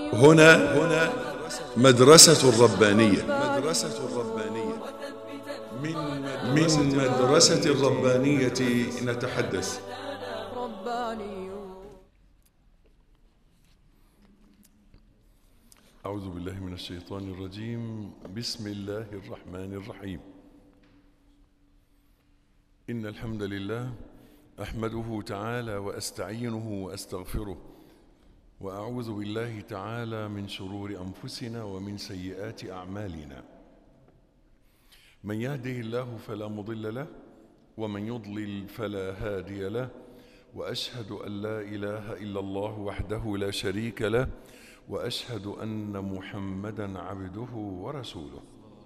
هنا هنا مدرسة الربانية مدرسة الربانية من من مدرسة الربانية نتحدث رباني أعوذ بالله من الشيطان الرجيم بسم الله الرحمن الرحيم إن الحمد لله أحمده تعالى وأستعينه وأستغفره وأعوذ بالله تعالى من شرور أنفسنا ومن سيئات أعمالنا من يهده الله فلا مضل له ومن يضلل فلا هادي له وأشهد أن لا إله إلا الله وحده لا شريك له وأشهد أن محمدا عبده ورسوله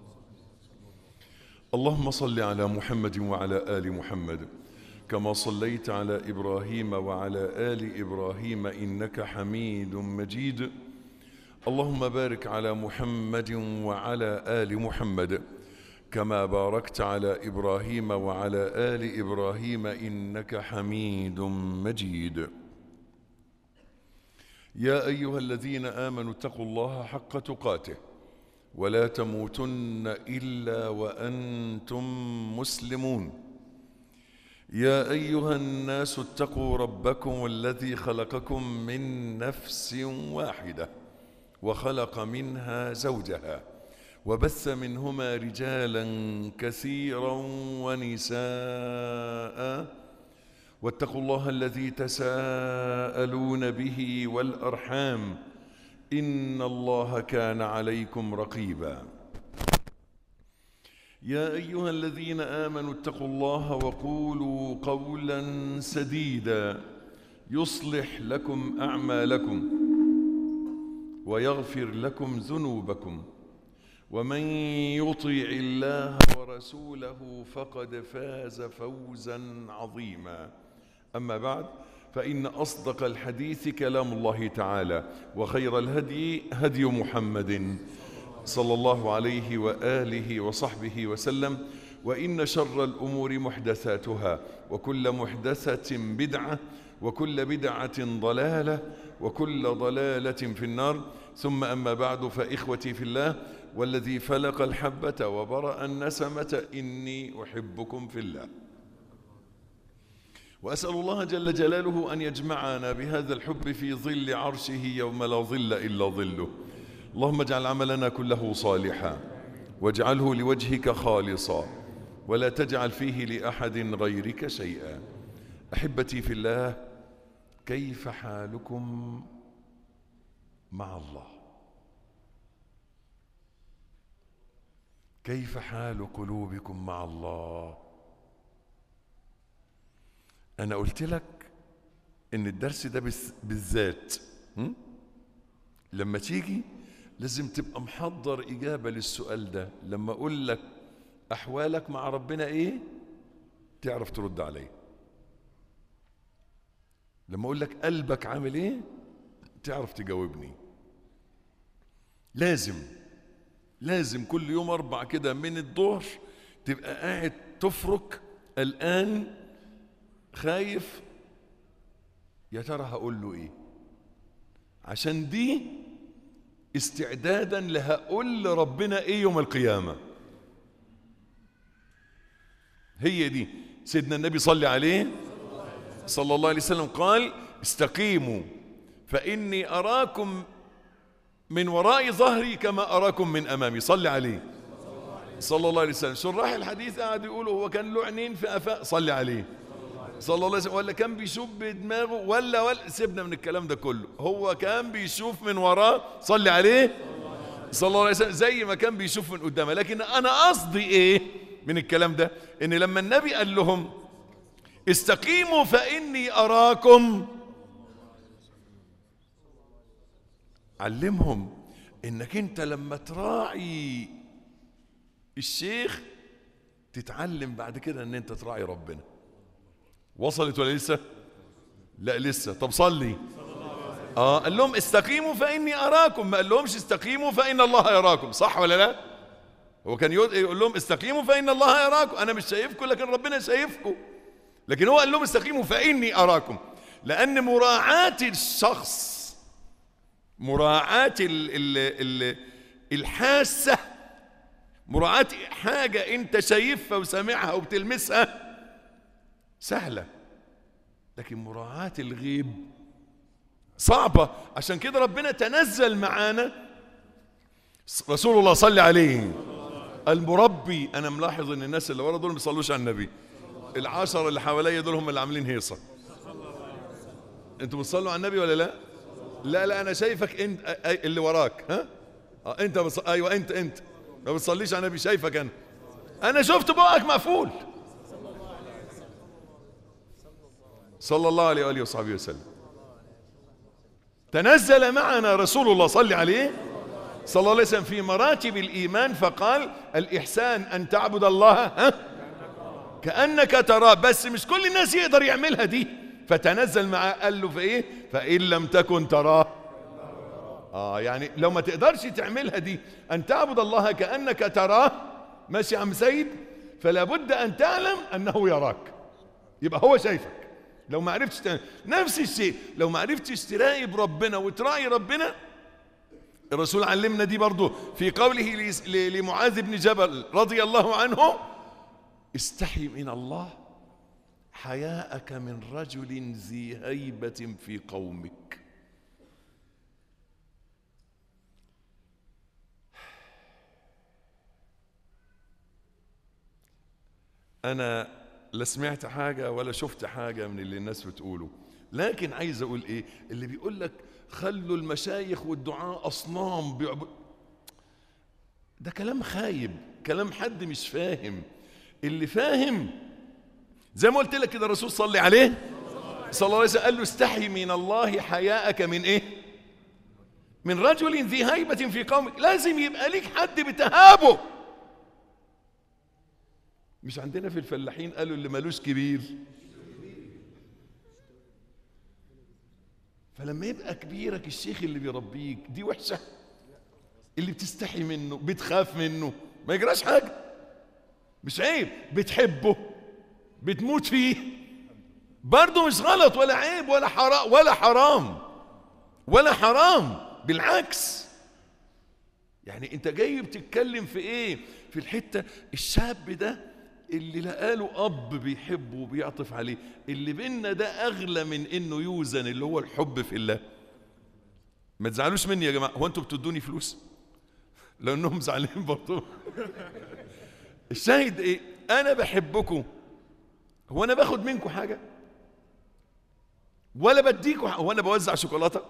اللهم صل على محمد وعلى آل محمد كما صليت على إبراهيم وعلى آل إبراهيم إنك حميد مجيد اللهم بارك على محمد وعلى آل محمد كما باركت على إبراهيم وعلى آل إبراهيم إنك حميد مجيد يا أيها الذين آمنوا اتقوا الله حق تقاته ولا تموتن إلا وأنتم مسلمون يا أيها الناس اتقوا ربكم الذي خلقكم من نفس واحدة وخلق منها زوجها وبث منهما رجالا كثيرا ونساء واتقوا الله الذي تساءلون به والأرحام إن الله كان عليكم رقيبا يا أيها الذين آمنوا اتقوا الله وقولوا قولا سديدا يصلح لكم أعمالكم ويغفر لكم ذنوبكم ومن يطيع الله ورسوله فقد فاز فوزا عظيما أما بعد فإن أصدق الحديث كلام الله تعالى وخير الهدي هدي محمد صلى الله عليه وآله وصحبه وسلم وإن شر الأمور محدثاتها وكل محدثة بدعة وكل بدعة ضلالة وكل ضلالة في النار ثم أما بعد فإخوتي في الله والذي فلق الحبة وبرأ النسمة إني أحبكم في الله وأسأل الله جل جلاله أن يجمعنا بهذا الحب في ظل عرشه يوم لا ظل إلا ظله اللهم اجعل عملنا كله صالحا واجعله لوجهك خالصا ولا تجعل فيه لأحد غيرك شيئا أحبتي في الله كيف حالكم مع الله كيف حال قلوبكم مع الله أنا قلت لك إن الدرس ده بس- بالذات م? لما تيجي لازم تبقى محضر إجابة للسؤال ده لما أقول لك أحوالك مع ربنا إيه تعرف ترد عليه لما أقول لك قلبك عامل إيه تعرف تجاوبني لازم لازم كل يوم أربع كده من الظهر تبقى قاعد تفرك الآن خايف يا ترى هقول له ايه عشان دي استعدادا لهقول لربنا ايه يوم القيامة هي دي سيدنا النبي صلى عليه صلى الله عليه وسلم قال استقيموا فإني أراكم من وراء ظهري كما أراكم من أمامي صلي عليه صلى الله عليه وسلم شراح الحديث قاعد يقولوا هو كان له عينين في أفاق صلي عليه صلى الله عليه وسلم ولا كان بيشوف بدماغه ولا ولا سيبنا من الكلام ده كله هو كان بيشوف من وراه صلي عليه صلى الله عليه وسلم زي ما كان بيشوف من قدامه لكن انا قصدي ايه من الكلام ده ان لما النبي قال لهم استقيموا فاني اراكم علمهم انك انت لما تراعي الشيخ تتعلم بعد كده ان انت تراعي ربنا وصلت ولا لسه لا لسه طب صلي اه قال لهم استقيموا فاني اراكم ما قال لهمش استقيموا فان الله يراكم صح ولا لا هو كان يقول يقول لهم استقيموا فان الله يراكم انا مش شايفكم لكن ربنا شايفكم لكن هو قال لهم استقيموا فاني اراكم لان مراعاه الشخص مراعاة ال ال ال الحاسة مراعاة حاجة انت شايفها وسامعها وبتلمسها سهلة لكن مراعاة الغيب صعبة عشان كده ربنا تنزل معانا رسول الله صلى عليه المربي انا ملاحظ ان الناس اللي ورا دول ما بيصلوش على النبي العشرة اللي حواليا دول هم اللي عاملين هيصة انتوا بتصلوا على النبي ولا لا لا لا انا شايفك انت أي- اللي وراك ها اه انت بص... ايوه انت انت ما بتصليش على النبي شايفك انا انا شفت بقك مقفول صلى الله عليه واله وصحبه وسلم تنزل معنا رسول الله صلى عليه صلى الله عليه وسلم في مراتب الايمان فقال الاحسان ان تعبد الله ها كانك تراه بس مش كل الناس يقدر يعملها دي فتنزل معاه قال له في ايه فان لم تكن تراه اه يعني لو ما تقدرش تعملها دي ان تعبد الله كانك تراه ماشي يا عم سيد فلا بد ان تعلم انه يراك يبقى هو شايفك لو ما عرفتش تعمل. نفس الشيء لو ما عرفتش تراقب ربنا وتراعي ربنا الرسول علمنا دي برضه في قوله لس- ل- لمعاذ بن جبل رضي الله عنه استحي من الله حياءك من رجل ذي هيبة في قومك أنا لا سمعت حاجة ولا شفت حاجة من اللي الناس بتقوله لكن عايز أقول إيه اللي بيقول لك خلوا المشايخ والدعاء أصنام بيعبد ده كلام خايب كلام حد مش فاهم اللي فاهم زي ما قلت لك كده الرسول صلى عليه صلى الله عليه وسلم قال له استحي من الله حياءك من ايه من رجل ذي هيبة في قومك لازم يبقى ليك حد بتهابه مش عندنا في الفلاحين قالوا اللي ملوش كبير فلما يبقى كبيرك الشيخ اللي بيربيك دي وحشة اللي بتستحي منه بتخاف منه ما يجراش حاجة مش عيب بتحبه بتموت فيه برضه مش غلط ولا عيب ولا حرام ولا حرام ولا حرام بالعكس يعني انت جاي بتتكلم في ايه في الحتة الشاب ده اللي لقاله اب بيحبه وبيعطف عليه اللي بينا ده اغلى من انه يوزن اللي هو الحب في الله ما تزعلوش مني يا جماعه هو انتوا بتدوني فلوس لانهم زعلانين برضه الشاهد ايه انا بحبكم هو انا باخد منكم حاجه ولا بديكم حاجة. هو انا بوزع شوكولاته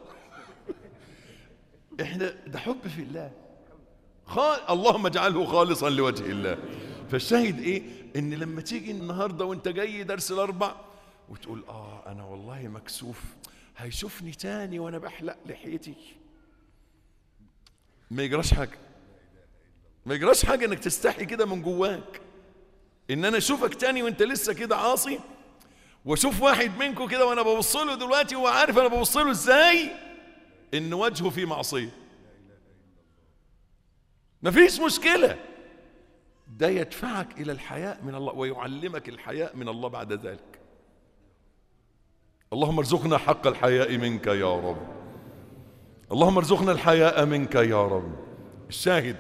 احنا ده حب في الله خال... اللهم اجعله خالصا لوجه الله فالشاهد ايه ان لما تيجي النهارده وانت جاي درس الاربع وتقول اه انا والله مكسوف هيشوفني تاني وانا بحلق لحيتي ما يجراش حاجه ما يجراش حاجه انك تستحي كده من جواك ان انا اشوفك تاني وانت لسه كده عاصي واشوف واحد منكم كده وانا ببص له دلوقتي وهو عارف انا ببص له ازاي ان وجهه في معصيه مفيش مشكله ده يدفعك الى الحياء من الله ويعلمك الحياء من الله بعد ذلك اللهم ارزقنا حق الحياء منك يا رب اللهم ارزقنا الحياء منك يا رب الشاهد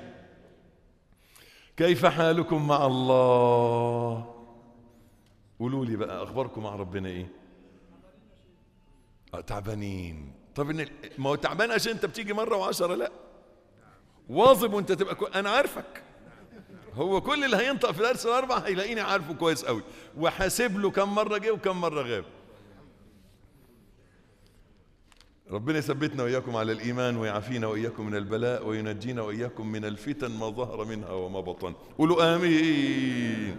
كيف حالكم مع الله قولوا لي بقى اخباركم مع ربنا ايه آه تعبانين طب ان ما هو تعبان عشان انت بتيجي مره وعشرة لا واظب وانت تبقى كو... انا عارفك هو كل اللي هينطق في درس الاربع هيلاقيني عارفه كويس قوي وحاسب له كم مره جه وكم مره غاب ربنا يثبتنا واياكم على الايمان ويعافينا واياكم من البلاء وينجينا واياكم من الفتن ما ظهر منها وما بطن قولوا امين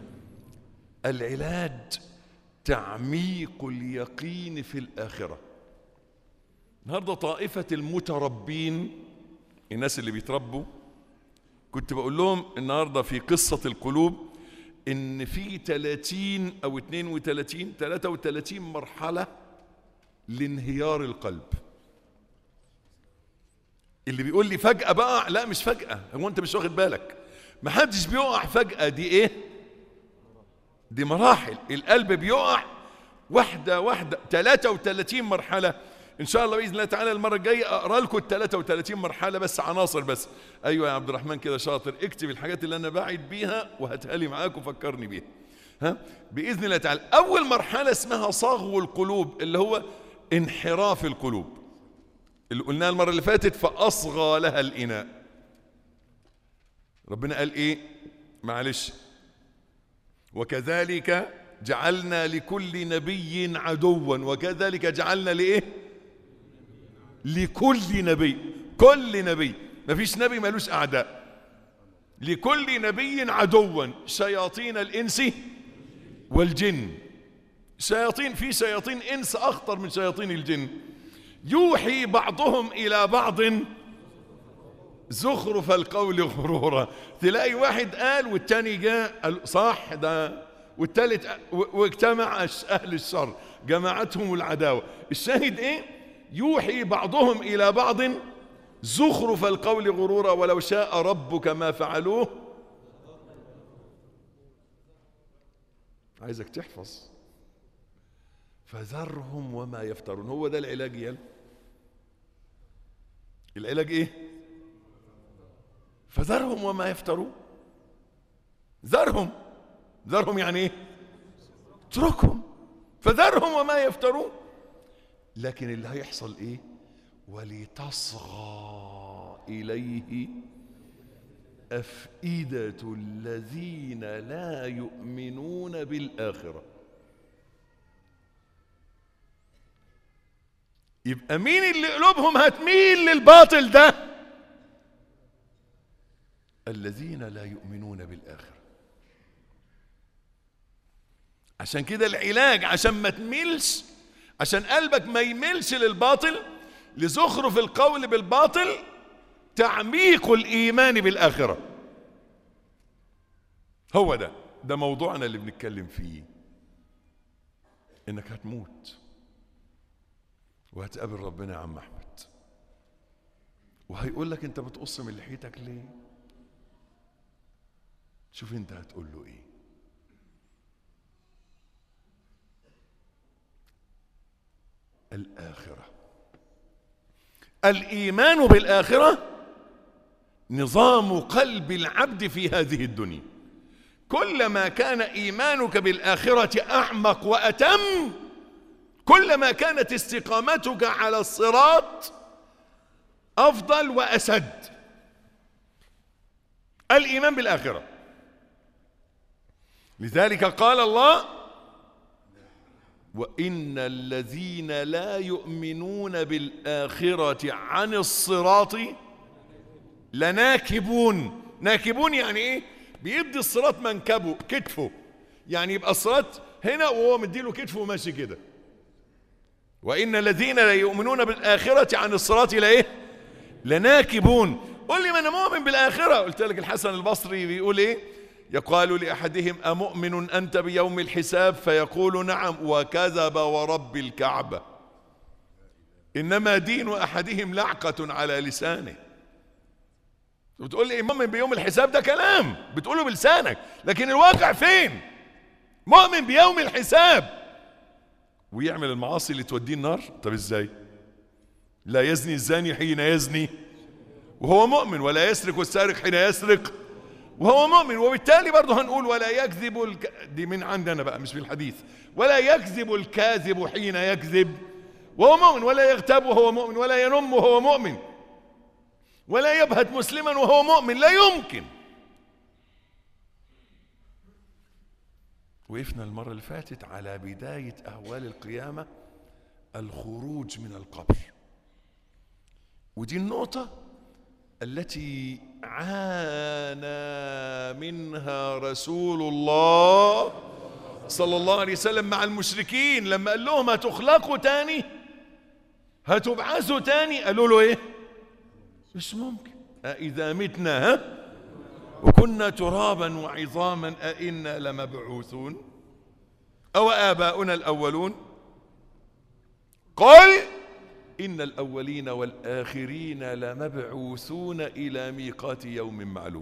العلاج تعميق اليقين في الاخره النهارده طائفه المتربين الناس اللي بيتربوا كنت بقول لهم النهارده في قصه القلوب ان في 30 او 32 33 مرحله لانهيار القلب اللي بيقول لي فجأة بقى لا مش فجأة هو انت مش واخد بالك ما حدش بيقع فجأة دي ايه دي مراحل القلب بيقع واحدة واحدة 33 مرحلة ان شاء الله باذن الله تعالى المره الجايه اقرا لكم ال 33 مرحله بس عناصر بس ايوه يا عبد الرحمن كده شاطر اكتب الحاجات اللي انا باعد بيها وهاتها لي معاك وفكرني بيها ها باذن الله تعالى اول مرحله اسمها صغو القلوب اللي هو انحراف القلوب اللي قلناها المره اللي فاتت فاصغى لها الاناء ربنا قال ايه معلش وكذلك جعلنا لكل نبي عدوا وكذلك جعلنا لايه لكل نبي كل نبي مفيش نبي ملوش اعداء لكل نبي عدوا شياطين الانس والجن شياطين في شياطين انس اخطر من شياطين الجن يوحي بعضهم الى بعض زخرف القول غرورا تلاقي واحد قال والتاني جاء قال صح ده والتالت واجتمع اهل الشر جماعتهم العداوه الشاهد ايه يوحي بعضهم الى بعض زخرف القول غرورا ولو شاء ربك ما فعلوه عايزك تحفظ فذرهم وما يفترون هو ده العلاج يلا العلاج ايه فذرهم وما يفترون ذرهم ذرهم يعني ايه اتركهم فذرهم وما يفترون لكن اللي هيحصل ايه ولتصغى اليه افئده الذين لا يؤمنون بالاخره يبقى مين اللي قلوبهم هتميل للباطل ده الذين لا يؤمنون بالاخره عشان كده العلاج عشان ما تميلش عشان قلبك ما يميلش للباطل لزخرف القول بالباطل تعميق الايمان بالاخره هو ده ده موضوعنا اللي بنتكلم فيه انك هتموت وهتقابل ربنا يا عم احمد وهيقول لك انت بتقص من لحيتك ليه شوف انت هتقول له ايه الآخرة الإيمان بالآخرة نظام قلب العبد في هذه الدنيا كلما كان إيمانك بالآخرة أعمق وأتم كلما كانت استقامتك على الصراط أفضل وأسد الإيمان بالآخرة لذلك قال الله وإن الذين لا يؤمنون بالآخرة عن الصراط لناكبون ناكبون يعني إيه بيدي الصراط منكبه كتفه يعني يبقى الصراط هنا وهو مديله كتفه وماشي كده وإن الذين لا يؤمنون بالآخرة عن الصراط لا إيه لناكبون قل لي ما أنا مؤمن بالآخرة قلت لك الحسن البصري بيقول إيه يقال لأحدهم أمؤمن أنت بيوم الحساب فيقول نعم وكذب ورب الكعبة إنما دين أحدهم لعقة على لسانه بتقول لي مؤمن بيوم الحساب ده كلام بتقوله بلسانك لكن الواقع فين مؤمن بيوم الحساب ويعمل المعاصي اللي توديه النار طب ازاي لا يزني الزاني حين يزني وهو مؤمن ولا يسرق السارق حين يسرق وهو مؤمن وبالتالي برضه هنقول ولا يكذب الك... دي من عندنا بقى مش في الحديث ولا يكذب الكاذب حين يكذب وهو مؤمن ولا يغتاب وهو مؤمن ولا ينم وهو مؤمن ولا يبهت مسلما وهو مؤمن لا يمكن وقفنا المرة اللي فاتت على بداية أهوال القيامة الخروج من القبر ودي النقطة التي عانى منها رسول الله صلى الله عليه وسلم مع المشركين لما قال لهم هتخلقوا تاني هتبعثوا تاني قالوا له ايه مش ممكن أإذا متنا ها وكنا ترابا وعظاما أئنا لمبعوثون أو آباؤنا الأولون قل إن الأولين والآخرين لمبعوثون إلى ميقات يوم معلوم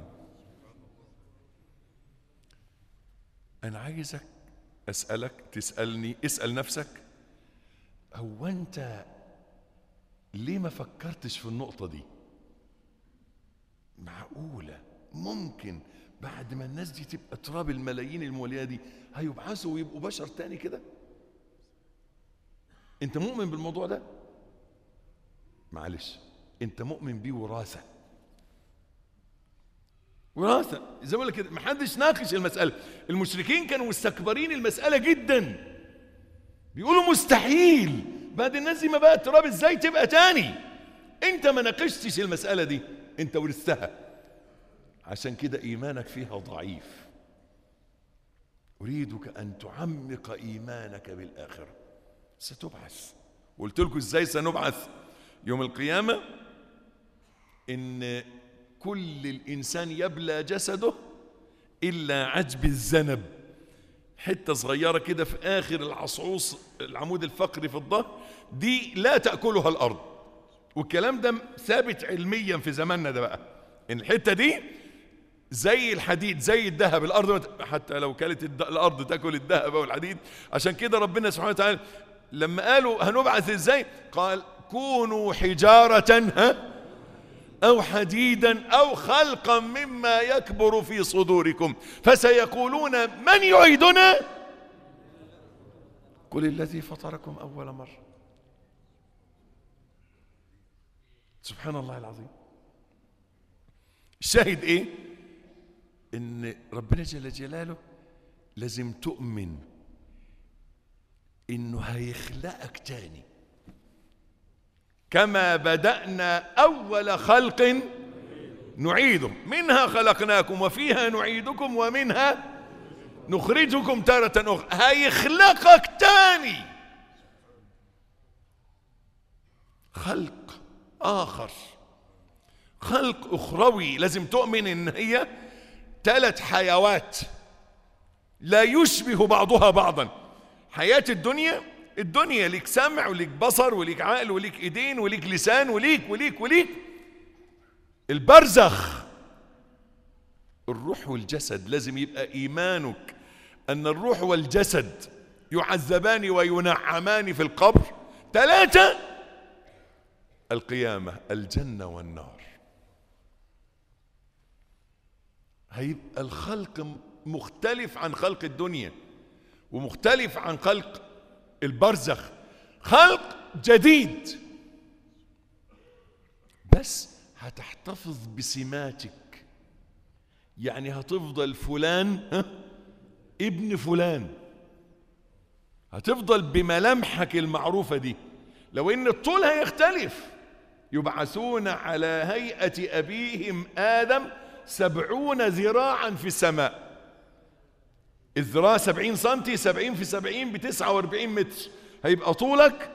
أنا عايزك أسألك تسألني اسأل نفسك هو أنت ليه ما فكرتش في النقطة دي معقولة ممكن بعد ما الناس دي تبقى تراب الملايين المولية دي هيبعثوا ويبقوا بشر تاني كده انت مؤمن بالموضوع ده معلش انت مؤمن بيه وراثة وراثة زي ما بقول لك كده محدش ناقش المسألة المشركين كانوا مستكبرين المسألة جدا بيقولوا مستحيل بعد الناس دي ما بقت تراب ازاي تبقى تاني انت ما ناقشتش المسألة دي انت ورثتها عشان كده ايمانك فيها ضعيف اريدك ان تعمق ايمانك بالاخره ستبعث قلت لكم ازاي سنبعث يوم القيامه ان كل الانسان يبلى جسده الا عجب الذنب حته صغيره كده في اخر العصعوص العمود الفقري في الظهر دي لا تاكلها الارض والكلام ده ثابت علميا في زماننا ده بقى ان الحته دي زي الحديد زي الذهب الارض ما ت- حتى لو كانت الد- الارض تاكل الذهب والحديد عشان كده ربنا سبحانه وتعالى لما قالوا هنبعث ازاي قال كونوا حجاره ها او حديدا او خلقا مما يكبر في صدوركم فسيقولون من يعيدنا قل الذي فطركم اول مره سبحان الله العظيم الشاهد ايه ان ربنا جل جلاله لازم تؤمن انه هيخلقك تاني كما بدأنا أول خلق نعيده منها خلقناكم وفيها نعيدكم ومنها نخرجكم تارة أخرى هيخلقك تاني خلق آخر خلق أخروي لازم تؤمن إن هي ثلاث حيوات لا يشبه بعضها بعضا حياة الدنيا الدنيا ليك سمع وليك بصر وليك عقل وليك ايدين وليك لسان وليك وليك وليك البرزخ الروح والجسد لازم يبقى ايمانك ان الروح والجسد يعذبان وينعمان في القبر ثلاثة القيامة الجنة والنار هيبقى الخلق مختلف عن خلق الدنيا ومختلف عن خلق البرزخ خلق جديد بس هتحتفظ بسماتك يعني هتفضل فلان ها ابن فلان هتفضل بملامحك المعروفة دي لو ان الطول هيختلف يبعثون على هيئة أبيهم آدم سبعون ذراعا في السماء الذراع سبعين سنتي سبعين في سبعين بتسعة واربعين متر هيبقى طولك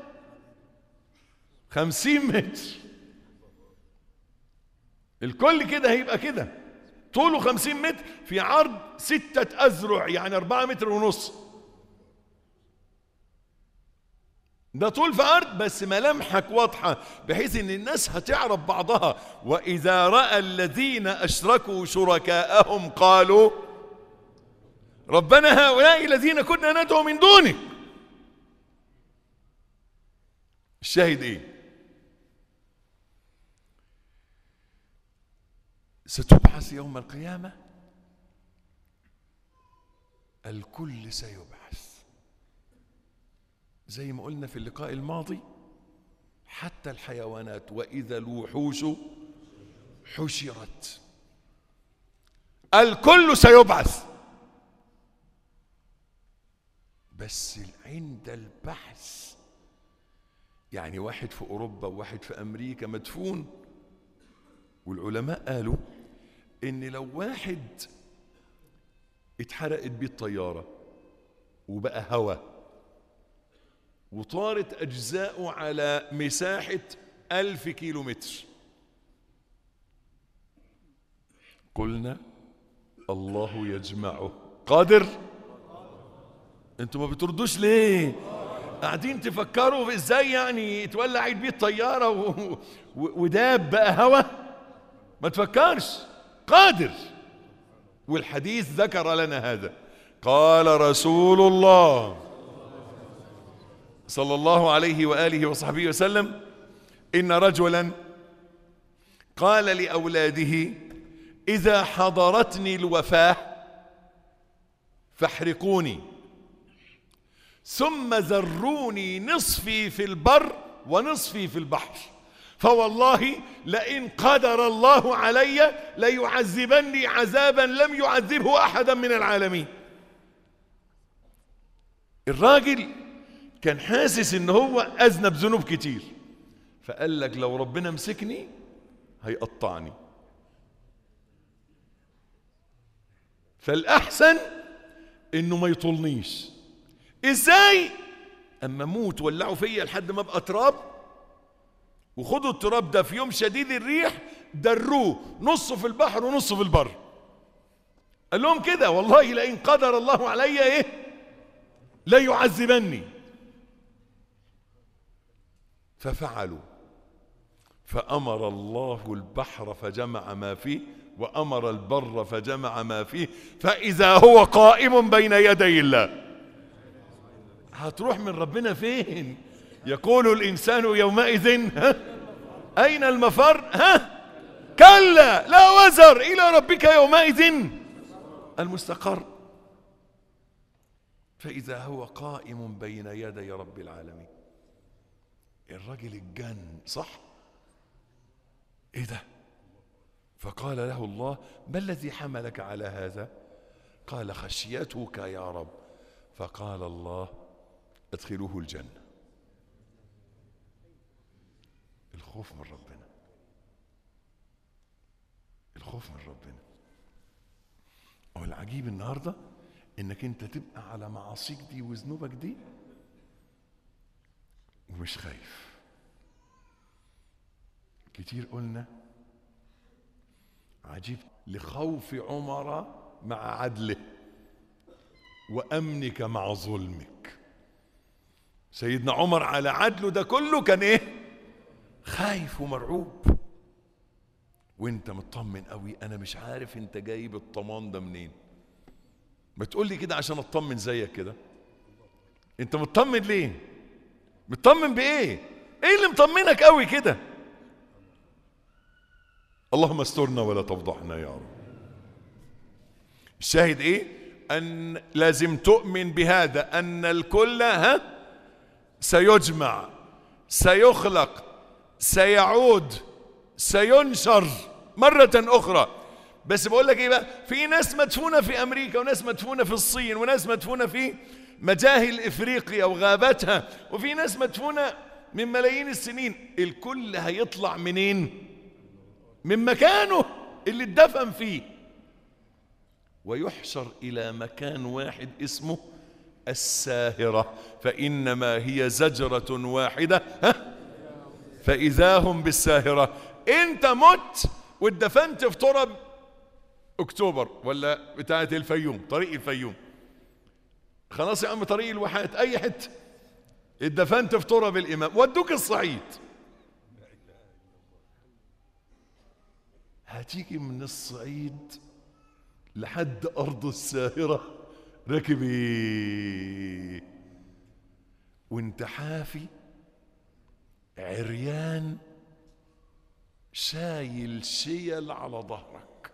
خمسين متر الكل كده هيبقى كده طوله خمسين متر في عرض ستة أذرع يعني أربعة متر ونص ده طول في أرض بس ملامحك واضحة بحيث إن الناس هتعرف بعضها وإذا رأى الذين أشركوا شركاءهم قالوا ربنا هؤلاء الذين كنا ندعو من دونك الشاهد ايه ستبعث يوم القيامة الكل سيبعث زي ما قلنا في اللقاء الماضي حتى الحيوانات وإذا الوحوش حشرت الكل سيبعث بس عند البحث يعني واحد في أوروبا وواحد في أمريكا مدفون والعلماء قالوا إن لو واحد اتحرقت بيه الطيارة وبقى هوا وطارت أجزاؤه على مساحة ألف كيلو متر قلنا الله يجمعه قادر انتوا ما بتردوش ليه قاعدين تفكروا في ازاي يعني تولع بيه الطياره و... و... وداب بقى هوا ما تفكرش قادر والحديث ذكر لنا هذا قال رسول الله صلى الله عليه واله وصحبه وسلم إن رجلا قال لأولاده إذا حضرتني الوفاة فاحرقوني ثم ذروني نصفي في البر ونصفي في البحر فوالله لئن قدر الله علي ليعذبني عذابا لم يعذبه أحدا من العالمين الراجل كان حاسس ان هو اذنب ذنوب كتير فقال لك لو ربنا مسكني هيقطعني فالاحسن انه ما يطولنيش ازاي اما اموت ولعوا فيا لحد ما ابقى تراب وخدوا التراب ده في يوم شديد الريح دروه نصه في البحر ونصه في البر قال لهم كده والله لئن قدر الله علي ايه لا يعذبني ففعلوا فأمر الله البحر فجمع ما فيه وأمر البر فجمع ما فيه فإذا هو قائم بين يدي الله هتروح من ربنا فين يقول الإنسان يومئذ ها أين المفر ها كلا لا وزر إلى ربك يومئذ المستقر فإذا هو قائم بين يدي رب العالمين الرجل الجن صح ايه ده فقال له الله ما الذي حملك على هذا قال خشيتك يا رب فقال الله ادخلوه الجنة الخوف من ربنا الخوف من ربنا هو العجيب النهارده انك انت تبقى على معاصيك دي وذنوبك دي ومش خايف كتير قلنا عجيب لخوف عمر مع عدله وامنك مع ظلمك سيدنا عمر على عدله ده كله كان ايه خايف ومرعوب وانت مطمن قوي انا مش عارف انت جايب الطمان ده منين ما تقول لي كده عشان اطمن زيك كده انت مطمن ليه مطمن بايه ايه اللي مطمنك قوي كده اللهم استرنا ولا تفضحنا يا رب الشاهد ايه ان لازم تؤمن بهذا ان الكل ها سيجمع سيخلق سيعود سينشر مرة أخرى بس بقول لك ايه بقى في ناس مدفونة في أمريكا وناس مدفونة في الصين وناس مدفونة في مجاهل إفريقيا وغاباتها وفي ناس مدفونة من ملايين السنين الكل هيطلع منين من مكانه اللي اتدفن فيه ويحشر إلى مكان واحد اسمه الساهرة فإنما هي زجرة واحدة ها فإذا هم بالساهرة أنت مت واتدفنت في تراب أكتوبر ولا بتاعة الفيوم طريق الفيوم خلاص يا عم طريق الواحات أي حتة اتدفنت في تراب الإمام ودوك الصعيد هتيجي من الصعيد لحد أرض الساهرة راكب ايه وانت حافي عريان شايل شيل على ظهرك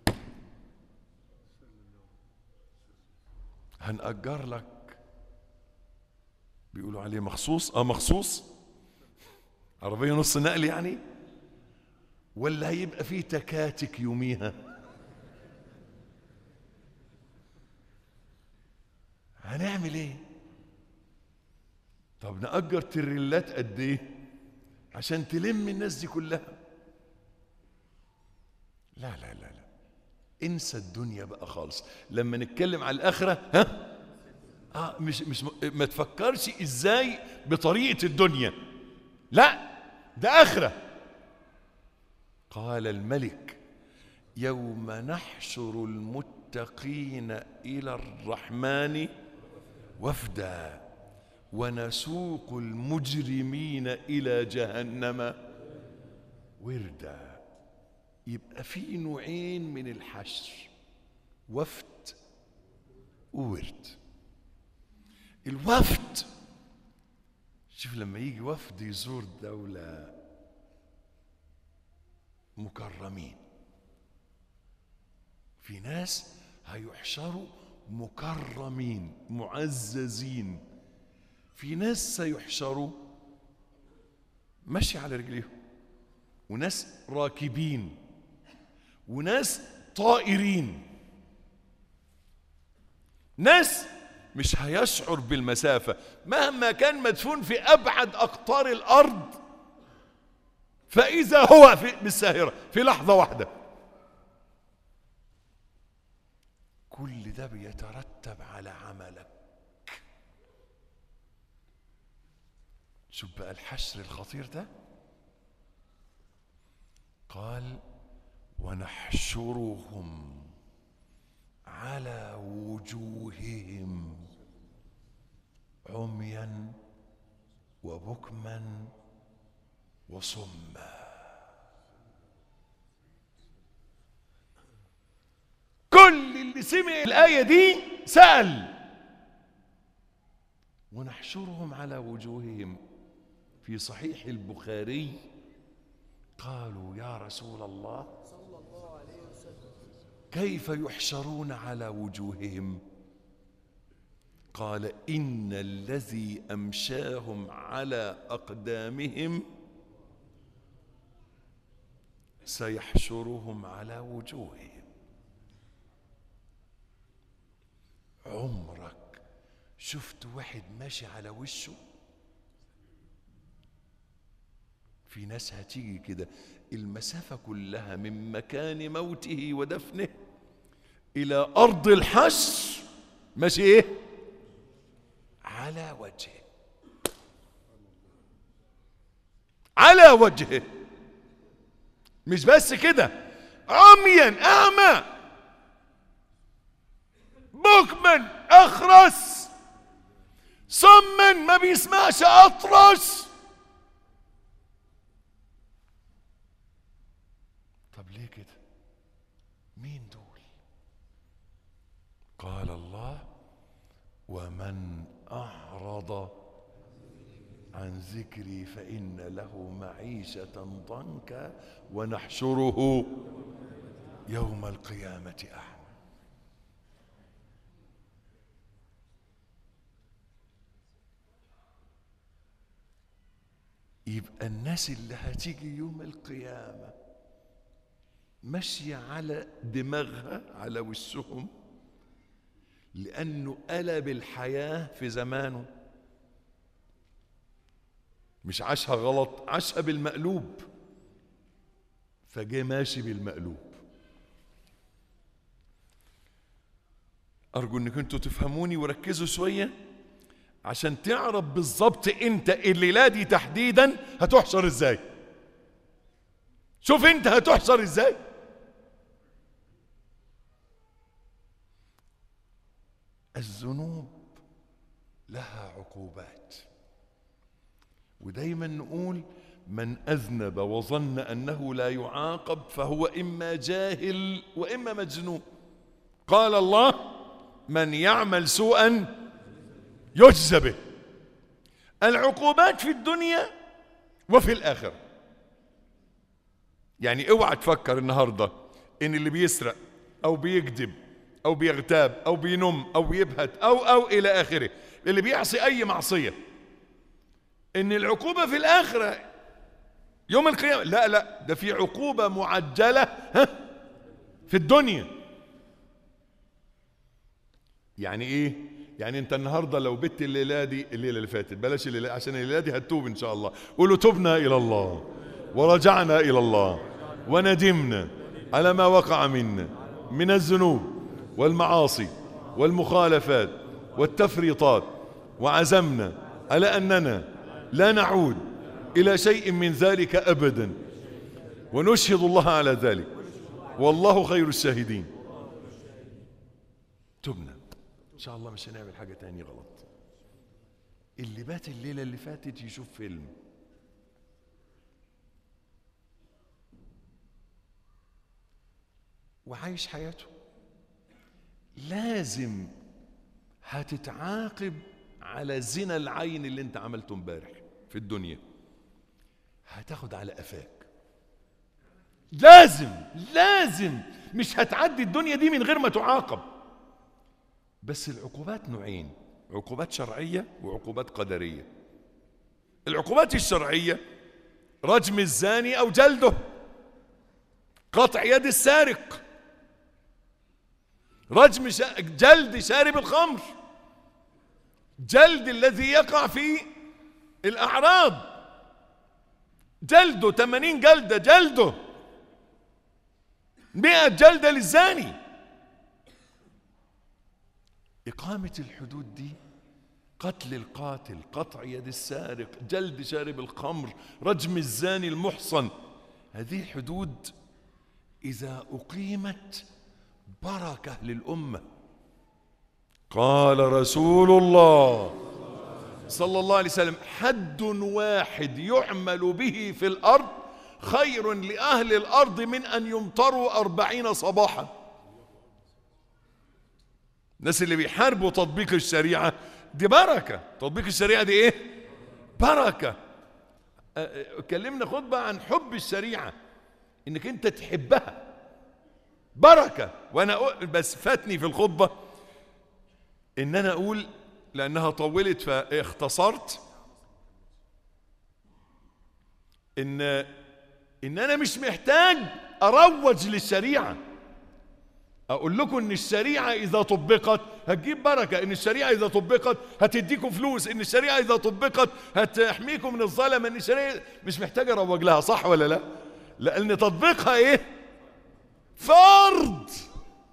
هنأجر لك بيقولوا عليه مخصوص اه مخصوص عربية نص نقل يعني ولا هيبقى فيه تكاتك يوميها هنعمل ايه طب نأجر تريلات قد ايه عشان تلم الناس دي كلها لا لا لا لا انسى الدنيا بقى خالص لما نتكلم على الاخره ها اه مش مش ما تفكرش ازاي بطريقه الدنيا لا ده اخره قال الملك يوم نحشر المتقين الى الرحمن وفدا ونسوق المجرمين الى جهنم وردا يبقى في نوعين من الحشر وفد وورد الوفد شوف لما يجي وفد يزور دولة مكرمين في ناس هيحشروا مكرمين معززين في ناس سيحشروا مشي على رجليهم وناس راكبين وناس طائرين ناس مش هيشعر بالمسافة مهما كان مدفون في أبعد أقطار الأرض فإذا هو في بالساهرة في لحظة واحدة كل ده بيترتب على عملك شوف بقى الحشر الخطير ده قال ونحشرهم على وجوههم عميا وبكما وصما كل اللي سمع الآية دي سأل ونحشرهم على وجوههم في صحيح البخاري قالوا يا رسول الله كيف يحشرون على وجوههم قال ان الذي امشاهم على اقدامهم سيحشرهم على وجوههم عمرك شفت واحد ماشي على وشه في ناس هتيجي كده المسافة كلها من مكان موته ودفنه إلى أرض الحشر ماشي إيه؟ على وجهه على وجهه مش بس كده عميا أعمى بكما أخرس صما ما بيسمعش أطرش طب ليه كده مين دول قال الله ومن اعرض عن ذكري فان له معيشه ضنكا ونحشره يوم القيامه اعمى يبقى الناس اللي هتيجي يوم القيامه ماشية على دماغها على وشهم لأنه قلب الحياة في زمانه مش عاشها غلط عاشها بالمقلوب فجه ماشي بالمقلوب أرجو إنكم انتوا تفهموني وركزوا شوية عشان تعرف بالظبط أنت الليلة دي تحديدا هتحشر إزاي شوف أنت هتحشر إزاي الذنوب لها عقوبات ودايما نقول من اذنب وظن انه لا يعاقب فهو اما جاهل واما مجنون قال الله من يعمل سوءا يجزى به العقوبات في الدنيا وفي الاخره يعني اوعى تفكر النهارده ان اللي بيسرق او بيكذب او بيغتاب او بينم او بيبهت او او الى اخره اللي بيعصي اي معصيه ان العقوبه في الاخره يوم القيامه لا لا ده في عقوبه معجله ها في الدنيا يعني ايه يعني انت النهارده لو بت الليله دي الليله اللي فاتت بلاش الليله عشان الليله دي هتتوب ان شاء الله قولوا تبنا الى الله ورجعنا الى الله وندمنا على ما وقع منا من الذنوب والمعاصي والمخالفات والتفريطات وعزمنا على اننا لا نعود الى شيء من ذلك ابدا ونشهد الله على ذلك والله خير الشاهدين تبنا ان شاء الله مش هنعمل حاجه تاني غلط اللي بات الليله اللي فاتت يشوف فيلم وعايش حياته لازم هتتعاقب على زنا العين اللي انت عملته امبارح في الدنيا هتاخد على قفاك لازم لازم مش هتعدي الدنيا دي من غير ما تعاقب بس العقوبات نوعين عقوبات شرعية وعقوبات قدرية العقوبات الشرعية رجم الزاني أو جلده قطع يد السارق رجم شا... جلد شارب الخمر جلد الذي يقع في الأعراض جلده 80 جلدة جلده 100 جلدة للزاني إقامة الحدود دي قتل القاتل قطع يد السارق جلد شارب الخمر رجم الزاني المحصن هذه حدود إذا أقيمت بركة للأمة قال رسول الله صلى الله عليه وسلم حد واحد يعمل به في الأرض خير لأهل الأرض من أن يمطروا أربعين صباحا الناس اللي بيحاربوا تطبيق الشريعة دي بركة تطبيق الشريعة دي ايه بركة كلمنا خطبة عن حب الشريعة انك انت تحبها بركة وانا أقول بس فاتني في الخطبة ان انا اقول لانها طولت فاختصرت ان ان انا مش محتاج اروج للشريعه اقول لكم ان الشريعه اذا طبقت هتجيب بركه ان الشريعه اذا طبقت هتديكم فلوس ان الشريعه اذا طبقت هتحميكم من الظلم ان الشريعه مش محتاج اروج لها صح ولا لا لان تطبيقها ايه فرض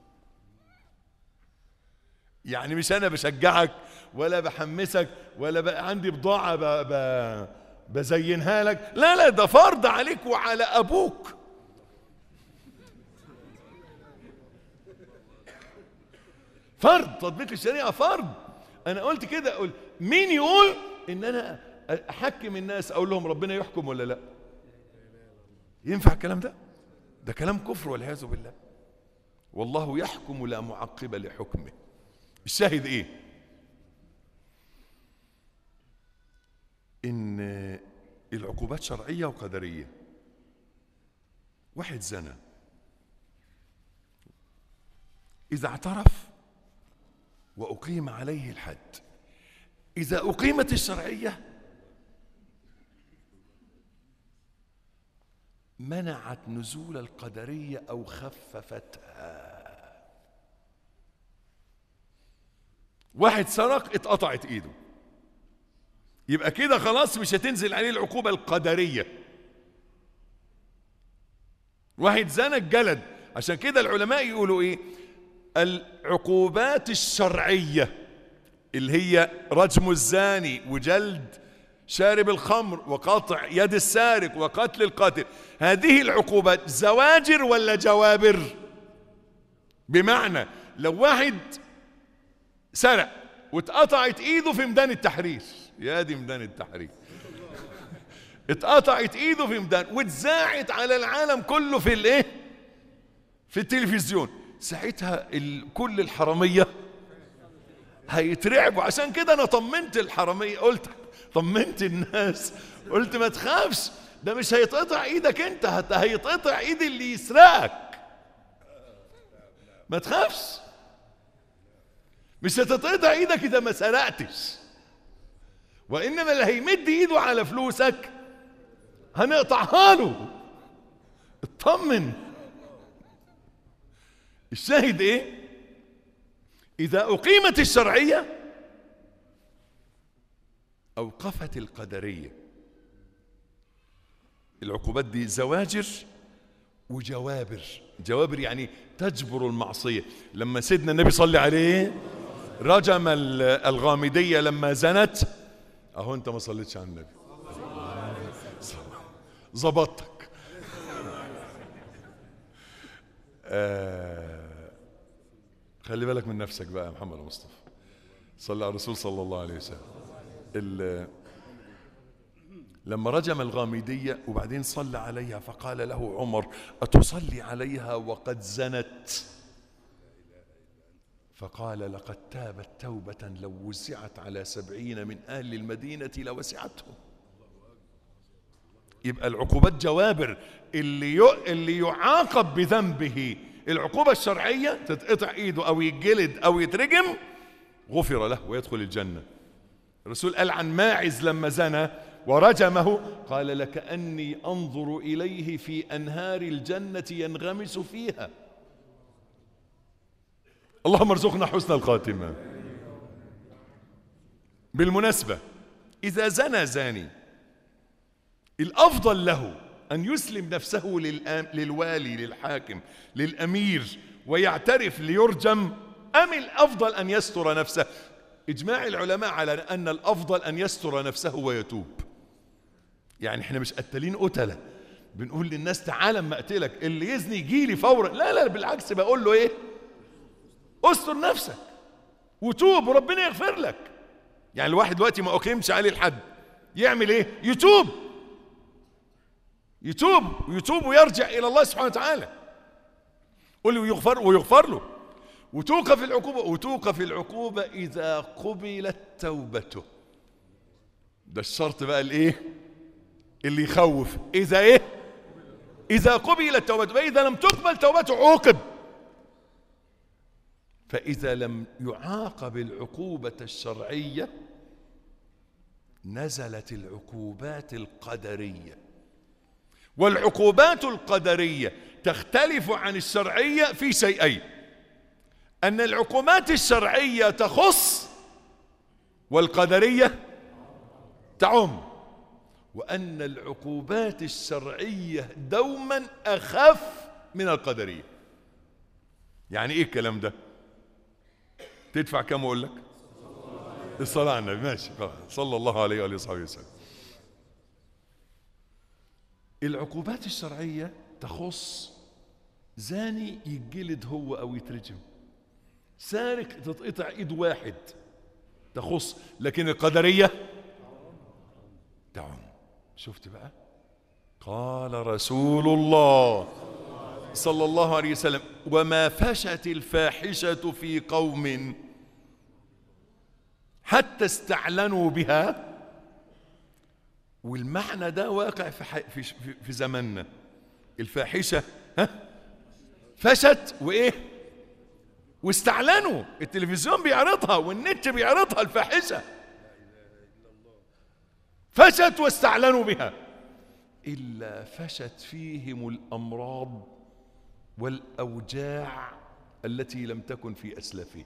يعني مش انا بشجعك ولا بحمسك ولا بقى عندي بضاعه ب... ب... بزينها لك لا لا ده فرض عليك وعلى ابوك فرض تطبيق الشريعه فرض انا قلت كده اقول مين يقول ان انا احكم الناس اقول لهم ربنا يحكم ولا لا ينفع الكلام ده ده كلام كفر والعياذ بالله والله يحكم لا معقب لحكمه الشاهد ايه ان العقوبات شرعيه وقدريه واحد زنى اذا اعترف واقيم عليه الحد اذا اقيمت الشرعيه منعت نزول القدريه او خففتها واحد سرق اتقطعت ايده يبقى كده خلاص مش هتنزل عليه العقوبة القدرية واحد زنى الجلد عشان كده العلماء يقولوا ايه العقوبات الشرعية اللي هي رجم الزاني وجلد شارب الخمر وقطع يد السارق وقتل القاتل هذه العقوبات زواجر ولا جوابر بمعنى لو واحد سرق واتقطعت ايده في ميدان التحرير يا دي ميدان التحرير اتقطعت ايده في ميدان واتذاعت على العالم كله في الايه في التلفزيون ساعتها ال... كل الحراميه هيترعبوا عشان كده انا طمنت الحراميه قلت طمنت الناس قلت ما تخافش ده مش هيتقطع ايدك انت هت... هيتقطع ايد اللي يسرقك ما تخافش مش هتتقطع ايدك اذا ما سرقتش وانما اللي هيمد ايده على فلوسك هنقطعها له اطمن الشاهد ايه اذا اقيمت الشرعيه اوقفت القدريه العقوبات دي زواجر وجوابر جوابر يعني تجبر المعصيه لما سيدنا النبي صلى عليه رجم الغامديه لما زنت اهو انت ما صليتش على النبي ظبطتك آه خلي بالك من نفسك بقى يا محمد مصطفى صلى على الرسول صلى الله عليه وسلم لما رجم الغامدية وبعدين صلى عليها فقال له عمر أتصلي عليها وقد زنت فقال لقد تابت توبة لو وسعت على سبعين من أهل المدينة لوسعتهم يبقى العقوبات جوابر اللي ي... اللي يعاقب بذنبه العقوبة الشرعية تتقطع ايده او يتجلد او يترجم غفر له ويدخل الجنة الرسول قال عن ماعز لما زنى ورجمه قال لكأني أنظر إليه في أنهار الجنة ينغمس فيها اللهم ارزقنا حسن الخاتمة بالمناسبة إذا زنى زاني الأفضل له أن يسلم نفسه للآم للوالي للحاكم للأمير ويعترف ليرجم أم الأفضل أن يستر نفسه إجماع العلماء على أن الأفضل أن يستر نفسه ويتوب يعني احنا مش قتالين قتلة بنقول للناس تعالى اما اقتلك اللي يزني يجي لي فورا لا لا بالعكس بقول له ايه استر نفسك وتوب وربنا يغفر لك يعني الواحد دلوقتي ما اقيمش عليه الحد يعمل ايه يتوب يتوب ويتوب ويرجع الى الله سبحانه وتعالى قل له ويغفر ويغفر له وتوقف العقوبة وتوقف العقوبة إذا قبلت توبته ده الشرط بقى الايه اللي يخوف إذا ايه إذا قبلت توبته فإذا لم تقبل توبته عوقب فإذا لم يعاقب العقوبة الشرعية نزلت العقوبات القدرية والعقوبات القدرية تختلف عن الشرعية في شيئين أن العقوبات الشرعية تخص والقدرية تعم وأن العقوبات الشرعية دوما أخف من القدرية يعني إيه الكلام ده تدفع كم أقول لك الصلاة على النبي ماشي صلى الله عليه وآله وصحبه وسلم العقوبات الشرعية تخص زاني يتجلد هو أو يترجم سارق تتقطع ايد واحد تخص لكن القدرية تعم شفت بقى قال رسول الله صلى الله عليه وسلم وما فشت الفاحشة في قوم حتى استعلنوا بها والمعنى ده واقع في, ح... في, في, في زماننا الفاحشة ها فشت وإيه واستعلنوا التلفزيون بيعرضها والنت بيعرضها الفاحشة فشت واستعلنوا بها إلا فشت فيهم الأمراض والأوجاع التي لم تكن في أسلافهم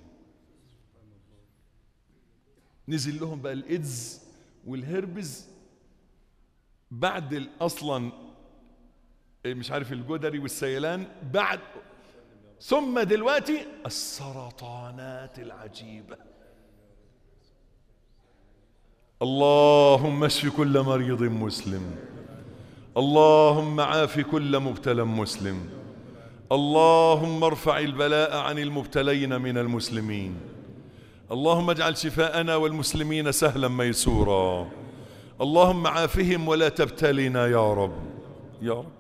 نزل لهم بقى الإيدز والهربز بعد أصلا مش عارف الجدري والسيلان بعد ثم دلوقتي السرطانات العجيبة اللهم اشف كل مريض مسلم اللهم عاف كل مبتلى مسلم اللهم ارفع البلاء عن المبتلين من المسلمين اللهم اجعل شفاءنا والمسلمين سهلا ميسورا اللهم عافهم ولا تبتلنا يا رب يا رب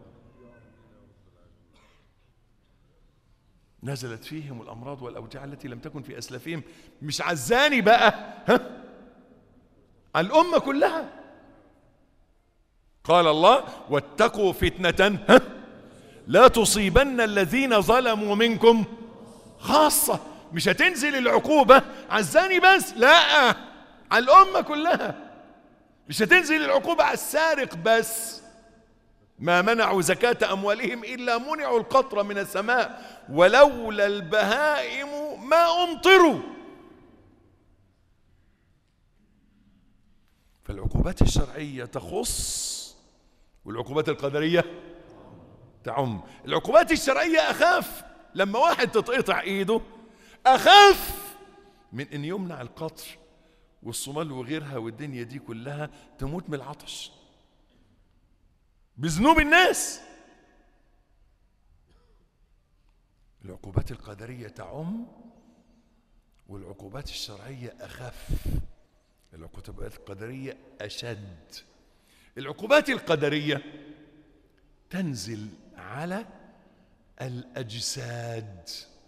نزلت فيهم الأمراض والأوجاع التي لم تكن في أسلافهم مش عزاني بقى ها على الأمة كلها قال الله واتقوا فتنة ها لا تصيبن الذين ظلموا منكم خاصة مش هتنزل العقوبة عزاني بس لا على الأمة كلها مش هتنزل العقوبة على السارق بس ما منعوا زكاة أموالهم إلا منعوا القطر من السماء ولولا البهائم ما أمطروا فالعقوبات الشرعية تخص والعقوبات القدرية تعم العقوبات الشرعية أخاف لما واحد تتقطع إيده أخاف من أن يمنع القطر والصومال وغيرها والدنيا دي كلها تموت من العطش بذنوب الناس العقوبات القدرية تعم والعقوبات الشرعية أخف العقوبات القدرية أشد العقوبات القدرية تنزل على الأجساد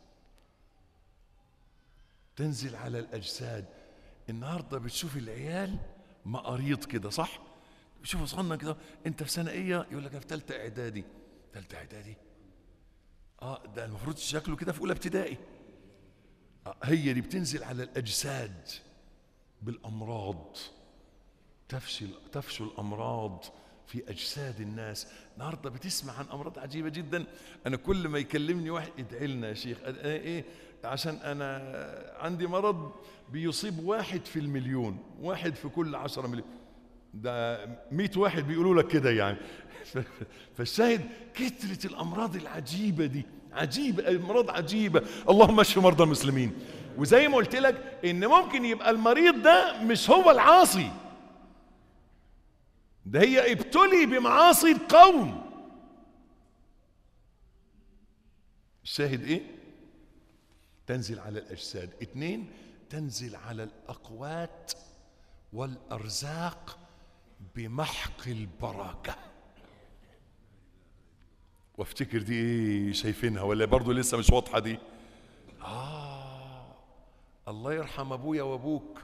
تنزل على الأجساد النهاردة بتشوف العيال مقاريض كده صح شوفوا صغنن كده انت في سنه ايه يقول لك انا في ثالثه اعدادي ثالثه اعدادي اه ده المفروض شكله كده في اولى ابتدائي آه هي دي بتنزل على الاجساد بالامراض تفشل تفشل الامراض في اجساد الناس النهارده بتسمع عن امراض عجيبه جدا انا كل ما يكلمني واحد ادعي لنا يا شيخ أد- ايه إيه؟ عشان انا عندي مرض بيصيب واحد في المليون واحد في كل عشرة مليون ده مئة واحد بيقولوا لك كده يعني فالشاهد كثرة الأمراض العجيبة دي عجيبة أمراض عجيبة اللهم اشف مرضى المسلمين وزي ما قلت لك إن ممكن يبقى المريض ده مش هو العاصي ده هي ابتلي بمعاصي القوم الشاهد ايه تنزل على الاجساد اثنين تنزل على الاقوات والارزاق بمحق البركه وافتكر دي ايه شايفينها ولا برضو لسه مش واضحه دي اه الله يرحم ابويا وابوك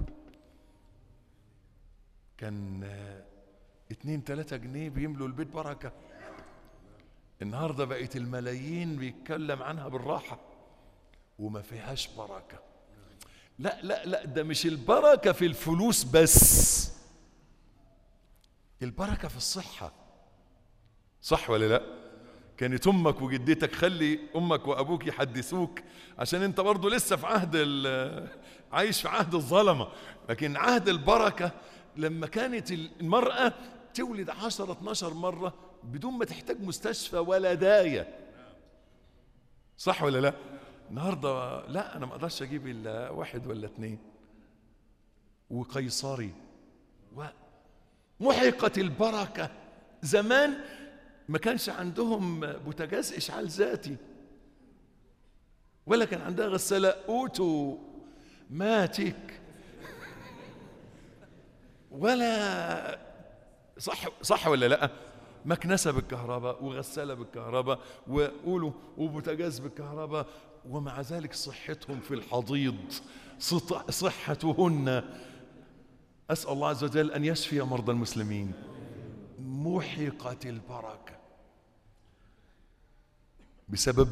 كان آه، اتنين تلاتة جنيه بيملوا البيت بركة النهاردة بقت الملايين بيتكلم عنها بالراحة وما فيهاش بركة لا لا لا ده مش البركة في الفلوس بس البركة في الصحة صح ولا لا كانت امك وجدتك خلي امك وابوك يحدثوك عشان انت برضو لسه في عهد ال- عايش في عهد الظلمه لكن عهد البركه لما كانت المراه تولد 10 12 مره بدون ما تحتاج مستشفى ولا دايه صح ولا لا النهارده لا انا ما اقدرش اجيب الا واحد ولا اثنين وقيصري ومحقت البركه زمان ما كانش عندهم بوتاجاز اشعال ذاتي ولا كان عندها غساله اوتو ماتك ولا صح صح ولا لا مكنسه بالكهرباء وغساله بالكهرباء وقولوا وبوتاجاز بالكهرباء ومع ذلك صحتهم في الحضيض صط- صحتهن اسال الله عز وجل ان يشفي مرضى المسلمين محقت البركه بسبب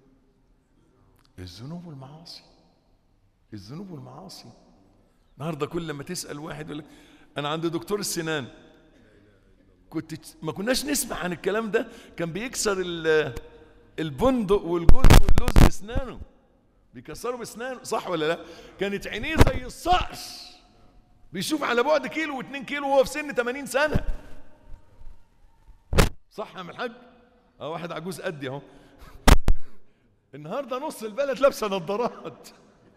الذنوب والمعاصي الذنوب والمعاصي النهارده كل ما تسال واحد يقول لك انا عند دكتور السنان كنت ما كناش نسمع عن الكلام ده كان بيكسر ال- البندق والجوز واللوز باسنانه بيكسروا باسنانه صح ولا لا كانت عينيه زي الصقر بيشوف على بعد كيلو واتنين كيلو وهو في سن 80 سنه صح يا عم الحاج اه واحد عجوز قدي اهو النهارده نص البلد لابسه نظارات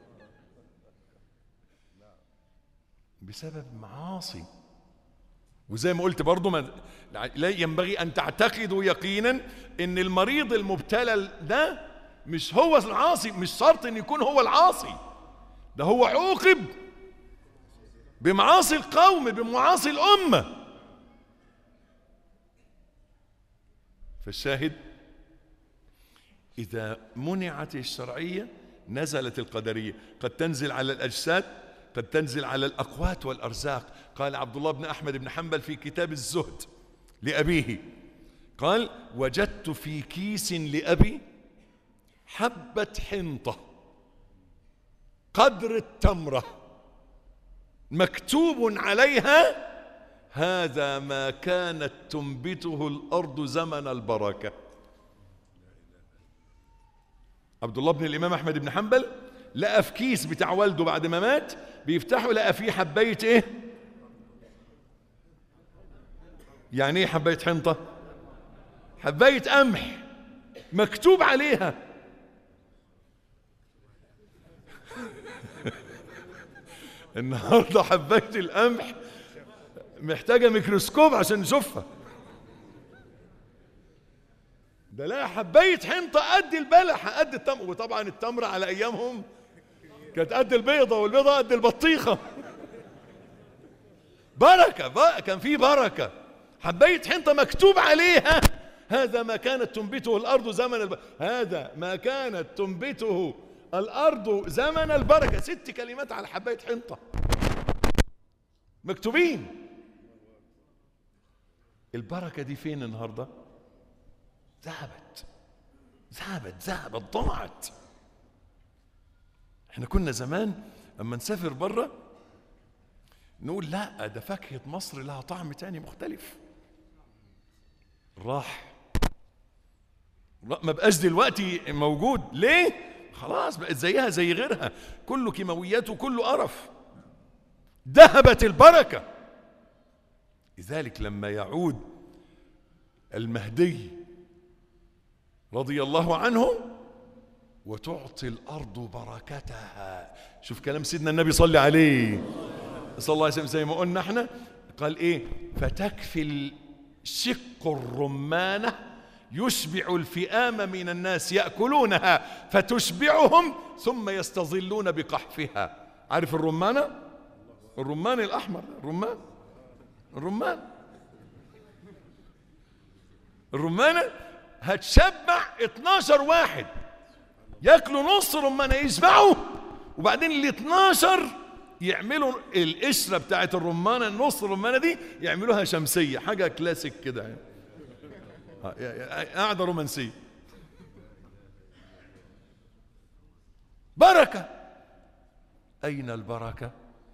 بسبب معاصي وزي ما قلت برضو ما لا ينبغي ان تعتقدوا يقينا ان المريض المبتلى ده مش هو العاصي مش شرط ان يكون هو العاصي ده هو عوقب بمعاصي القوم بمعاصي الامه فالشاهد إذا منعت الشرعية نزلت القدرية قد تنزل على الأجساد قد تنزل على الأقوات والأرزاق قال عبد الله بن أحمد بن حنبل في كتاب الزهد لأبيه قال وجدت في كيس لأبي حبة حنطة قدر التمرة مكتوب عليها هذا ما كانت تنبته الأرض زمن البركة عبد الله بن الإمام أحمد بن حنبل لقى في كيس بتاع والده بعد ما مات بيفتحه لقى فيه حباية إيه؟ يعني إيه حباية حنطة؟ حباية قمح مكتوب عليها النهارده حباية القمح محتاجة ميكروسكوب عشان نشوفها ده لا حباية حنطة قد البلح قد التمر وطبعا التمر على أيامهم كانت قد البيضة والبيضة قد البطيخة بركة بقى كان في بركة حباية حنطة مكتوب عليها هذا ما كانت تنبته الأرض زمن الب... هذا ما كانت تنبته الأرض زمن البركة ست كلمات على حباية حنطة مكتوبين البركة دي فين النهاردة ذهبت ذهبت ذهبت ضاعت احنا كنا زمان لما نسافر بره نقول لا ده فاكهة مصر لها طعم تاني مختلف راح ما بقاش دلوقتي موجود ليه خلاص بقت زيها زي غيرها كله كيماويات وكله قرف ذهبت البركة لذلك لما يعود المهدي رضي الله عنه وتعطي الأرض بركتها شوف كلام سيدنا النبي صلى عليه صلى الله عليه وسلم زي ما قلنا احنا قال ايه فتكفي شق الرمانة يشبع الفئام من الناس يأكلونها فتشبعهم ثم يستظلون بقحفها عارف الرمانة الرمان الأحمر الرمان الرمان الرمانة هتشبع 12 واحد ياكلوا نص رمانة يشبعوا وبعدين ال 12 يعملوا القشرة بتاعت الرمانة النص الرمانة دي يعملوها شمسية حاجة كلاسيك كده يعني قاعدة رومانسية بركة أين البركة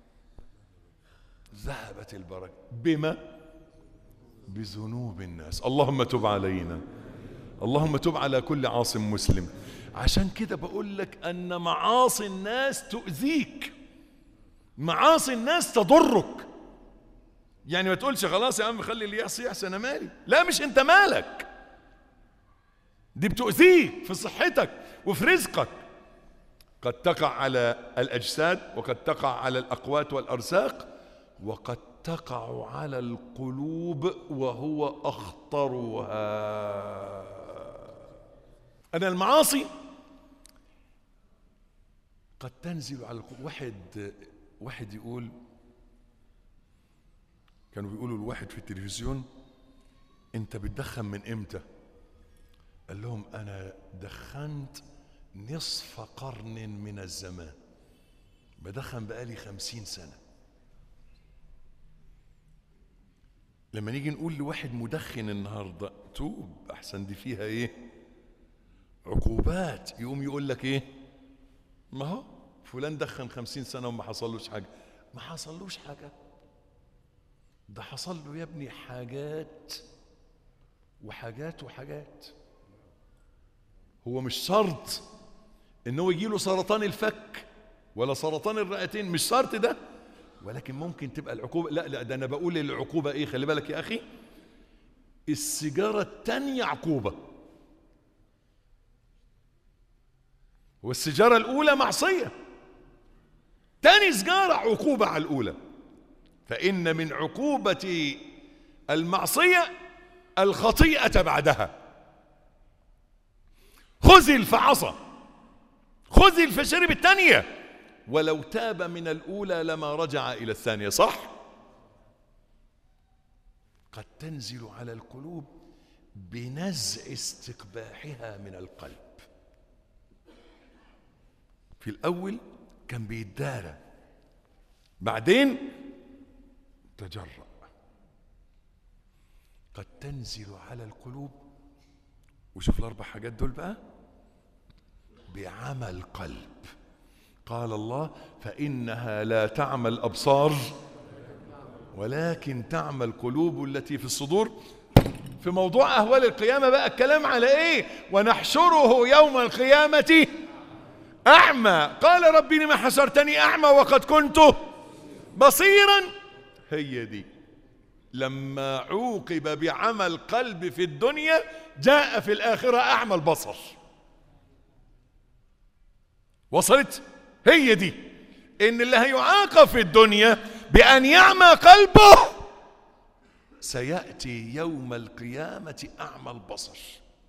ذهبت البركة بما بذنوب الناس اللهم تب علينا اللهم تب على كل عاصم مسلم عشان كده بقول لك أن معاصي الناس تؤذيك معاصي الناس تضرك يعني ما تقولش خلاص يا عم خلي اللي يحصي يحسن انا مالي لا مش انت مالك دي بتؤذيك في صحتك وفي رزقك قد تقع على الاجساد وقد تقع على الاقوات والارزاق وقد تقع على القلوب وهو اخطرها انا المعاصي قد تنزل على القلوب واحد واحد يقول كانوا بيقولوا الواحد في التلفزيون انت بتدخن من امتى قال لهم انا دخنت نصف قرن من الزمان بدخن بقالي خمسين سنة لما نيجي نقول لواحد مدخن النهاردة توب احسن دي فيها ايه عقوبات يقوم يقول لك ايه ما هو فلان دخن خمسين سنة وما حصلوش حاجة ما حصلوش حاجة ده حصل له يا ابني حاجات وحاجات وحاجات هو مش شرط ان هو يجي له سرطان الفك ولا سرطان الرئتين مش شرط ده ولكن ممكن تبقى العقوبة لا لا ده انا بقول العقوبة ايه خلي بالك يا اخي السيجارة التانية عقوبة والسيجارة الأولى معصية تاني سجارة عقوبة على الأولى فإن من عقوبة المعصية الخطيئة بعدها خذل فعصى خذل فشرب الثانية ولو تاب من الأولى لما رجع إلى الثانية صح؟ قد تنزل على القلوب بنزع استقباحها من القلب في الأول كان بيتدارى بعدين تجرأ قد تنزل على القلوب وشوف الأربع حاجات دول بقى بعمى القلب قال الله فإنها لا تعمى الأبصار ولكن تعمى القلوب التي في الصدور في موضوع أهوال القيامة بقى الكلام على إيه ونحشره يوم القيامة أعمى قال ربي لما حشرتني أعمى وقد كنت بصيرا هي دي لما عوقب بعمى القلب في الدنيا جاء في الآخرة أعمى البصر وصلت هي دي إن اللي هيعاقب في الدنيا بأن يعمى قلبه سيأتي يوم القيامة أعمى البصر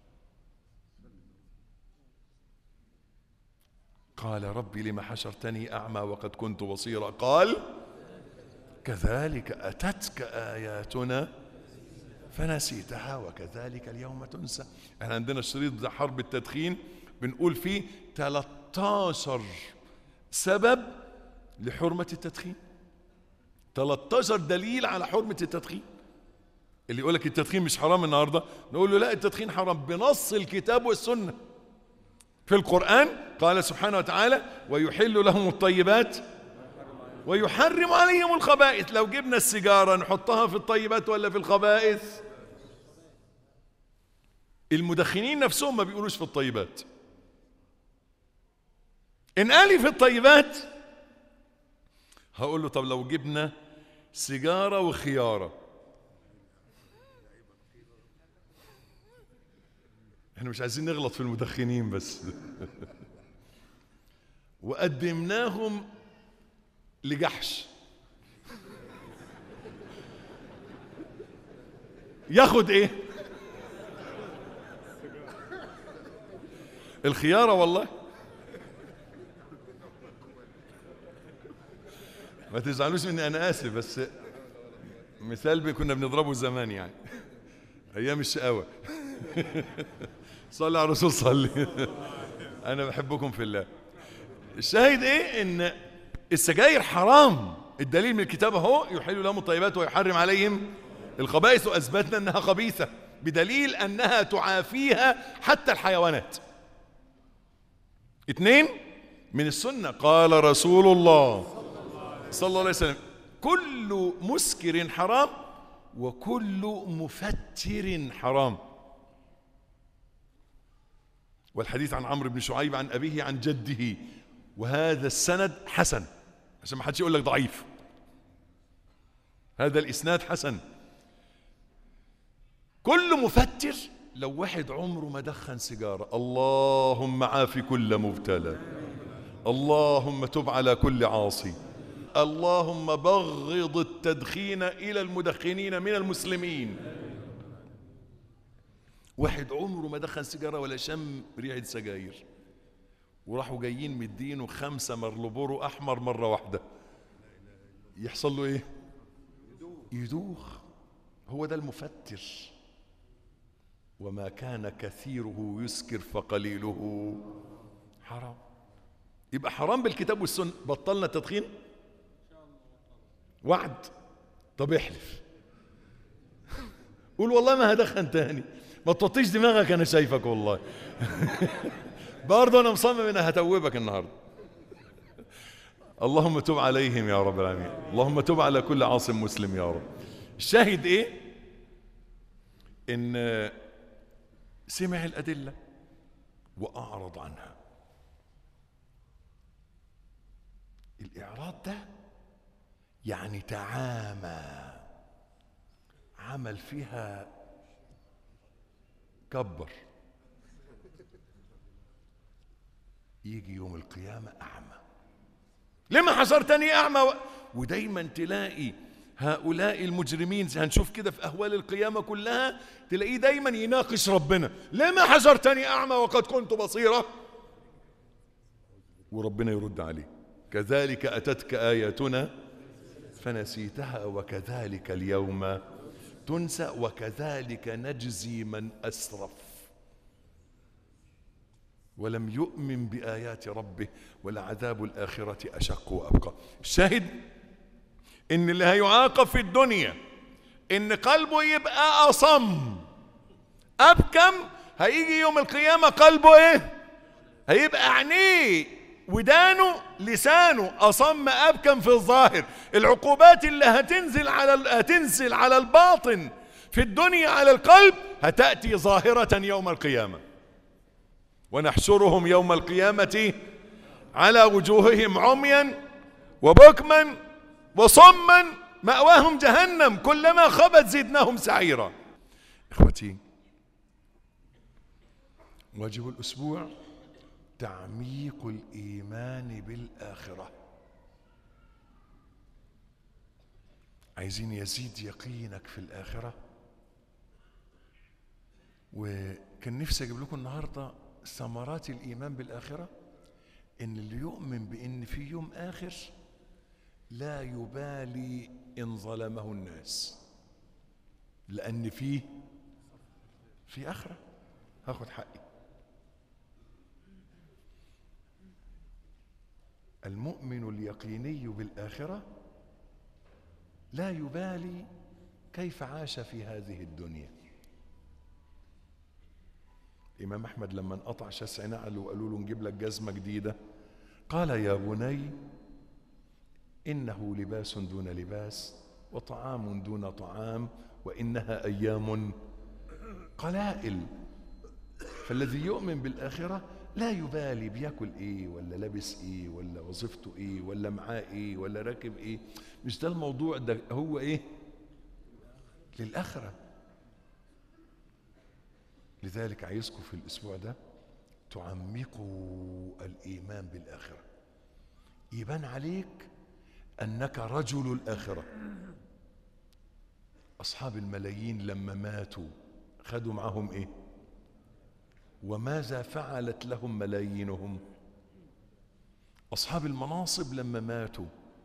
قال ربي لم حشرتني أعمى وقد كنت بصيرا قال كذلك أتتك آياتنا فنسيتها وكذلك اليوم تنسى احنا عندنا الشريط بتاع حرب التدخين بنقول فيه 13 سبب لحرمة التدخين 13 دليل على حرمة التدخين اللي يقول لك التدخين مش حرام النهارده نقول له لا التدخين حرام بنص الكتاب والسنه في القرآن قال سبحانه وتعالى ويحل لهم الطيبات ويحرم عليهم الخبائث لو جبنا السيجارة نحطها في الطيبات ولا في الخبائث المدخنين نفسهم ما بيقولوش في الطيبات إن قالي في الطيبات هقول له طب لو جبنا سيجارة وخيارة احنا مش عايزين نغلط في المدخنين بس وقدمناهم لجحش ياخد ايه الخيارة والله ما تزعلوش مني انا اسف بس مثال بي كنا بنضربه زمان يعني ايام الشقاوه صلي على الرسول صلي انا بحبكم في الله الشاهد ايه ان السجاير حرام الدليل من الكتاب اهو يحل لهم الطيبات ويحرم عليهم الخبائث واثبتنا انها خبيثه بدليل انها تعافيها حتى الحيوانات اثنين من السنه قال رسول الله صلى الله عليه وسلم كل مسكر حرام وكل مفتر حرام والحديث عن عمرو بن شعيب عن أبيه عن جده وهذا السند حسن عشان ما حدش يقول لك ضعيف هذا الإسناد حسن كل مفتر لو واحد عمره ما دخن سيجارة اللهم عاف كل مبتلى اللهم تب على كل عاصي اللهم بغض التدخين إلى المدخنين من المسلمين واحد عمره ما دخن سيجارة ولا شم ريحة سجاير وراحوا جايين مدينه خمسة مرلبورو أحمر مرة واحدة يحصل له إيه؟ يدوخ هو ده المفتر وما كان كثيره يسكر فقليله حرام يبقى حرام بالكتاب والسنة بطلنا تدخين وعد طب احلف قول والله ما هدخن تاني ما تطيش دماغك انا شايفك والله برضه انا مصمم اني هتوبك النهارده اللهم تب عليهم يا رب العالمين اللهم تب على كل عاصم مسلم يا رب الشاهد ايه ان سمع الادله واعرض عنها الاعراض ده يعني تعامى عمل فيها كبر يجي يوم القيامة أعمى لما حشرتني أعمى و... ودايما تلاقي هؤلاء المجرمين هنشوف كده في أهوال القيامة كلها تلاقيه دايما يناقش ربنا لما حشرتني أعمى وقد كنت بصيرة وربنا يرد عليه كذلك أتتك آياتنا فنسيتها وكذلك اليوم تنسى وكذلك نجزي من أسرف ولم يؤمن بآيات ربه ولعذاب الآخرة أشق وأبقى الشاهد إن اللي هيعاقب في الدنيا إن قلبه يبقى أصم أبكم هيجي يوم القيامة قلبه إيه هيبقى عينيه ودانه لسانه أصم أبكم في الظاهر العقوبات اللي هتنزل على هتنزل على الباطن في الدنيا على القلب هتأتي ظاهرة يوم القيامة ونحشرهم يوم القيامة على وجوههم عميا وبكما وصما مأواهم جهنم كلما خبت زدناهم سعيرا إخوتي واجب الأسبوع تعميق الإيمان بالآخرة عايزين يزيد يقينك في الآخرة وكان نفسي أجيب لكم النهاردة ثمرات الإيمان بالآخرة إن اللي يؤمن بإن في يوم آخر لا يبالي إن ظلمه الناس لأن فيه في آخرة هاخد حقي المؤمن اليقيني بالآخرة لا يبالي كيف عاش في هذه الدنيا الإمام أحمد لما انقطع شسع نعل وقالوا له نجيب لك جزمة جديدة قال يا بني إنه لباس دون لباس وطعام دون طعام وإنها أيام قلائل فالذي يؤمن بالآخرة لا يبالي بياكل ايه ولا لابس ايه ولا وظيفته ايه ولا معاه ايه ولا راكب ايه مش ده الموضوع ده هو ايه للآخرة لذلك عايزكم في الأسبوع ده تعمقوا الإيمان بالآخرة يبان عليك أنك رجل الآخرة أصحاب الملايين لما ماتوا خدوا معهم إيه وماذا فعلت لهم ملايينهم أصحاب المناصب لما ماتوا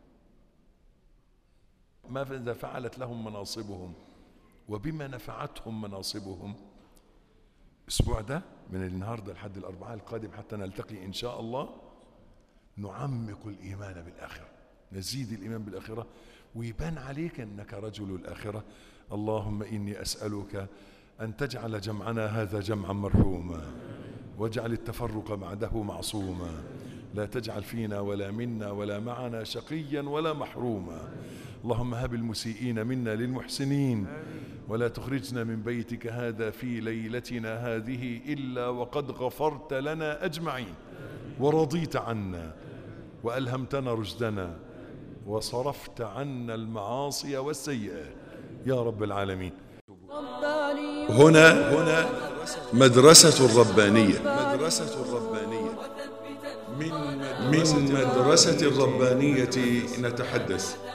ماذا فعلت لهم مناصبهم وبما نفعتهم مناصبهم الأسبوع ده من النهاردة لحد الأربعاء القادم حتى نلتقي إن شاء الله نعمق الإيمان بالآخرة نزيد الإيمان بالآخرة ويبان عليك أنك رجل الآخرة اللهم إني أسألك أن تجعل جمعنا هذا جمعا مرحوما واجعل التفرق بعده معصوما لا تجعل فينا ولا منا ولا معنا شقيا ولا محروما اللهم هب المسيئين منا للمحسنين ولا تخرجنا من بيتك هذا في ليلتنا هذه إلا وقد غفرت لنا أجمعين ورضيت عنا وألهمتنا رشدنا وصرفت عنا المعاصي والسيئات يا رب العالمين رباني هنا هنا مدرسة الربانية مدرسة الربانية من من مدرسة الربانية نتحدث